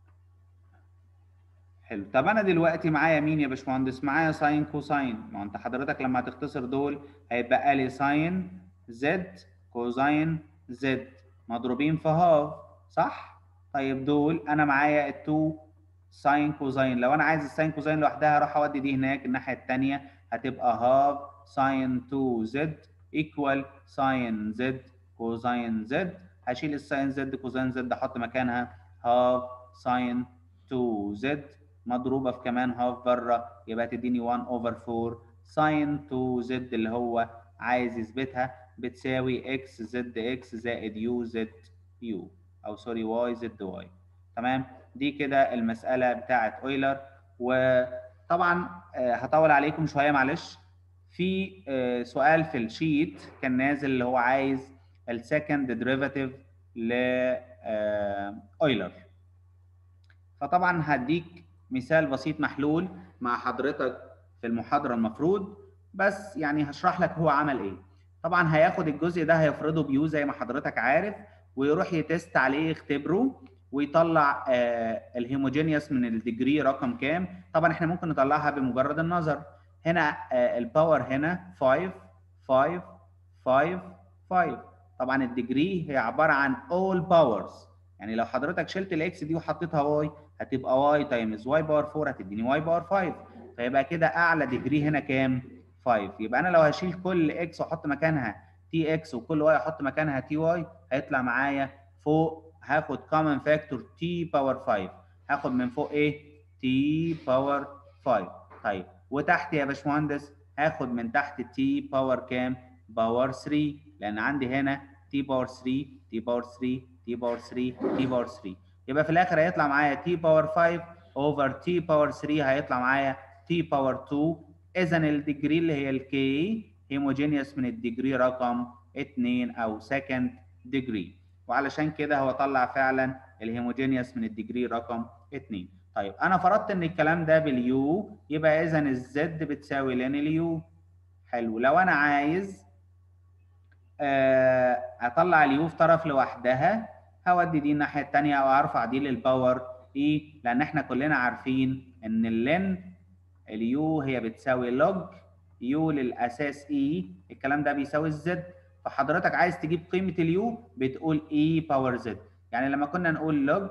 حلو طب انا دلوقتي معايا مين يا باشمهندس معايا ساين كوساين ما انت حضرتك لما هتختصر دول هيبقى لي ساين زد كوزاين زد مضروبين في هاف صح طيب دول انا معايا التو ساين كوزاين لو انا عايز الساين كوزاين لوحدها اروح اودي دي هناك الناحيه الثانيه هتبقى هاف ساين 2 زد ايكوال ساين زد كوزاين زد هشيل الساين زد كوزاين زد احط مكانها هاف ساين 2 زد مضروبه في كمان هاف بره يبقى تديني 1 اوفر 4 ساين 2 زد اللي هو عايز يثبتها بتساوي اكس زد اكس زائد يو زد يو او سوري واي زد واي تمام دي كده المساله بتاعه اويلر وطبعا هطول عليكم شويه معلش في سؤال في الشيت كان نازل اللي هو عايز السكند ديريفاتيف ل اويلر فطبعا هديك مثال بسيط محلول مع حضرتك في المحاضره المفروض بس يعني هشرح لك هو عمل ايه طبعا هياخد الجزء ده هيفرضه بيو زي ما حضرتك عارف ويروح يتست عليه يختبره ويطلع آه الهيموجينيوس من الديجري رقم كام طبعا احنا ممكن نطلعها بمجرد النظر هنا آه الباور هنا 5 5 5 5 طبعا الديجري هي عباره عن all powers يعني لو حضرتك شلت الاكس دي وحطيتها واي هتبقى واي تايمز واي باور 4 هتديني واي باور 5 فيبقى كده اعلى ديجري هنا كام 5 يبقى انا لو هشيل كل اكس واحط مكانها تي اكس وكل واي احط مكانها تي واي هيطلع معايا فوق هاخد كومن فاكتور تي باور 5 هاخد من فوق ايه تي باور 5 طيب وتحت يا باشمهندس هاخد من تحت تي باور كام باور 3 لان عندي هنا تي باور 3 تي باور 3 تي باور 3 تي باور 3 يبقى في الاخر هيطلع معايا تي باور 5 اوفر تي باور 3 هيطلع معايا تي باور 2 اذا الديجري اللي هي الكي هيموجينيوس من الديجري رقم 2 او سكند ديجري وعلشان كده هو طلع فعلا الهيموجينيوس من الديجري رقم 2 طيب انا فرضت ان الكلام ده باليو يبقى اذا الزد بتساوي لين اليو حلو لو انا عايز اطلع اليو في طرف لوحدها هودي دي الناحيه الثانيه او ارفع دي للباور اي لان احنا كلنا عارفين ان اللين اليو هي بتساوي لوج يو للاساس اي الكلام ده بيساوي الزد فحضرتك عايز تجيب قيمه اليو بتقول اي باور زد يعني لما كنا نقول لوج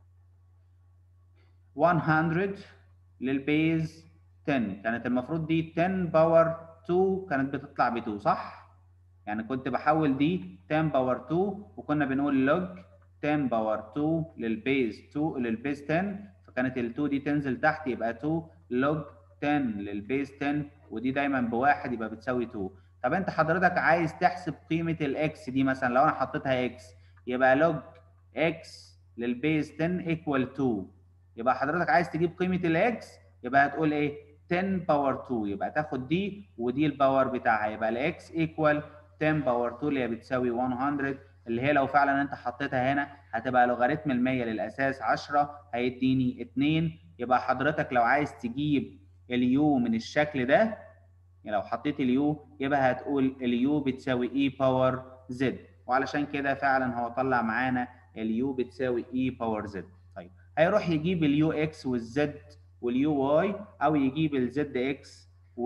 100 للبيز 10 كانت المفروض دي 10 باور 2 كانت بتطلع ب 2 صح؟ يعني كنت بحول دي 10 باور 2 وكنا بنقول لوج 10 باور 2 للبيز 2 للبيز 10 فكانت ال 2 دي تنزل تحت يبقى 2 لوج 10 للبيز 10 ودي دايما بواحد يبقى بتساوي 2 طب انت حضرتك عايز تحسب قيمه الاكس دي مثلا لو انا حطيتها اكس يبقى لوج اكس للبيز 10 ايكوال 2 يبقى حضرتك عايز تجيب قيمه الاكس يبقى هتقول ايه 10 باور 2 يبقى تاخد دي ودي الباور بتاعها يبقى الاكس ايكوال 10 باور 2 اللي هي بتساوي 100 اللي هي لو فعلا انت حطيتها هنا هتبقى لوغاريتم ال 100 للاساس 10 هيديني 2 يبقى حضرتك لو عايز تجيب اليو من الشكل ده يعني لو حطيت اليو يبقى هتقول اليو بتساوي اي باور زد وعلشان كده فعلا هو طلع معانا اليو بتساوي اي باور زد طيب هيروح يجيب اليو اكس والزد واليو واي او يجيب الزد اكس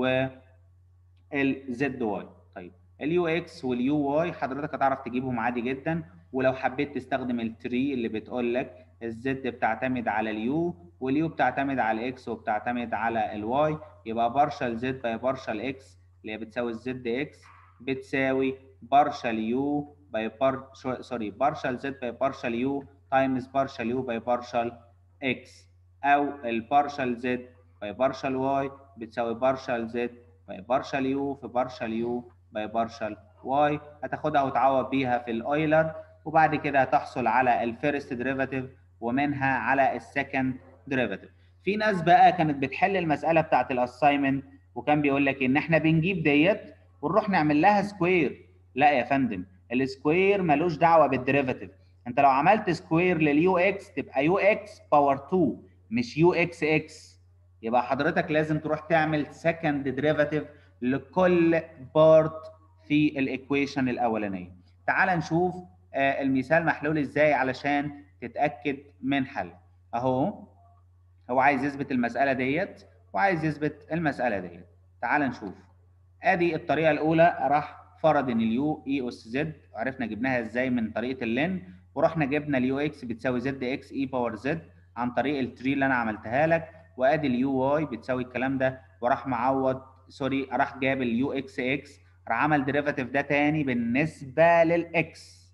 والزد واي طيب اليو اكس واليو واي حضرتك هتعرف تجيبهم عادي جدا ولو حبيت تستخدم التري اللي بتقول لك الزد بتعتمد على اليو واليو بتعتمد على الاكس وبتعتمد على الواي يبقى بارشل زد باي بارشل اكس اللي هي بتساوي الزد اكس بتساوي بارشل يو باي بار سوري بارشل زد باي بارشل يو تايمز بارشل يو باي بارشل اكس او البارشل زد باي بارشل واي بتساوي بارشل زد باي بارشل يو في بارشل يو باي بارشل واي هتاخدها وتعوض بيها في الاويلر وبعد كده هتحصل على الفيرست ديريفاتيف ومنها على السكند ديريفاتيف في ناس بقى كانت بتحل المساله بتاعت الاساينمنت وكان بيقول لك ان احنا بنجيب ديت ونروح نعمل لها سكوير لا يا فندم السكوير ملوش دعوه بالديريفاتيف انت لو عملت سكوير لليو اكس تبقى يو اكس باور 2 مش يو اكس اكس يبقى حضرتك لازم تروح تعمل سكند ديريفاتيف لكل بارت في الايكويشن الاولانيه تعال نشوف آه المثال محلول ازاي علشان تتاكد من حل اهو هو عايز يثبت المساله ديت وعايز يثبت المساله ديت تعال نشوف ادي الطريقه الاولى راح فرض ان اليو اي اس زد وعرفنا جبناها ازاي من طريقه اللين ورحنا جبنا اليو اكس بتساوي زد اكس اي باور زد عن طريق التري اللي انا عملتها لك وادي اليو واي بتساوي الكلام ده وراح معوض سوري راح جاب اليو اكس اكس راح عمل ديريفاتيف ده تاني بالنسبه للاكس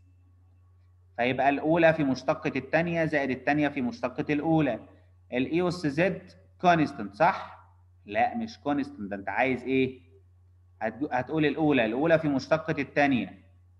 فيبقى الاولى في مشتقه الثانيه زائد الثانيه في مشتقه الاولى الاي اس زد كونستنت صح؟ لا مش كونستنت ده انت عايز ايه؟ هتقول الاولى الاولى في مشتقه الثانيه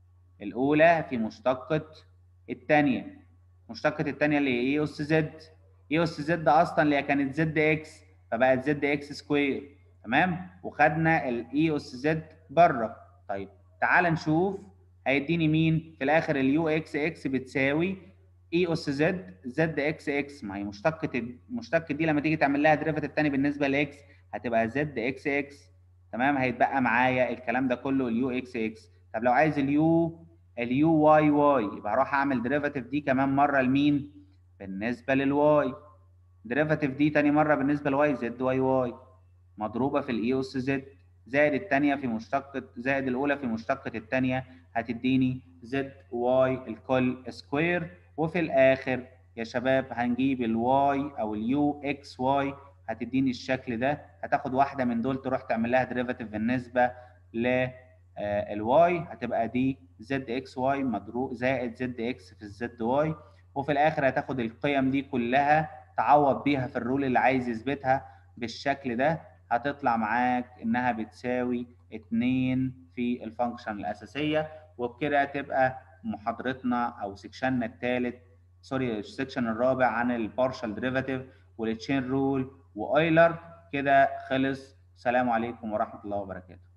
الاولى في مشتقه الثانيه مشتقه الثانيه اللي هي اي اس زد اي اس زد اصلا اللي هي كانت زد اكس فبقت زد اكس سكوير تمام وخدنا الاي اس زد بره طيب تعال نشوف هيديني مين في الاخر اليو اكس اكس بتساوي اي اس زد زد اكس اكس ما هي مشتقه المشتقه دي لما تيجي تعمل لها ديريفاتيف تاني بالنسبه لاكس هتبقى زد اكس اكس تمام هيتبقى معايا الكلام ده كله اليو اكس اكس طب لو عايز اليو اليو واي واي يبقى هروح اعمل ديريفاتيف دي كمان مره لمين بالنسبه للواي ديريفاتيف دي تاني مره بالنسبه لواي زد واي واي مضروبه في الاي اس زد زائد الثانيه في مشتقه زائد الاولى في مشتقه الثانيه هتديني زد واي الكل سكوير وفي الاخر يا شباب هنجيب الواي او اليو اكس واي هتديني الشكل ده هتاخد واحده من دول تروح تعمل لها ديريفاتيف بالنسبه ل الواي هتبقى دي زد اكس واي مضروب زائد زد اكس في الزد واي وفي الاخر هتاخد القيم دي كلها تعوض بيها في الرول اللي عايز يثبتها بالشكل ده هتطلع معاك انها بتساوي 2 في الفانكشن الاساسيه وبكده تبقى محاضرتنا او سكشننا الثالث سوري السكشن الرابع عن البارشال ديريفاتيف والتشين رول وايلر كده خلص السلام عليكم ورحمه الله وبركاته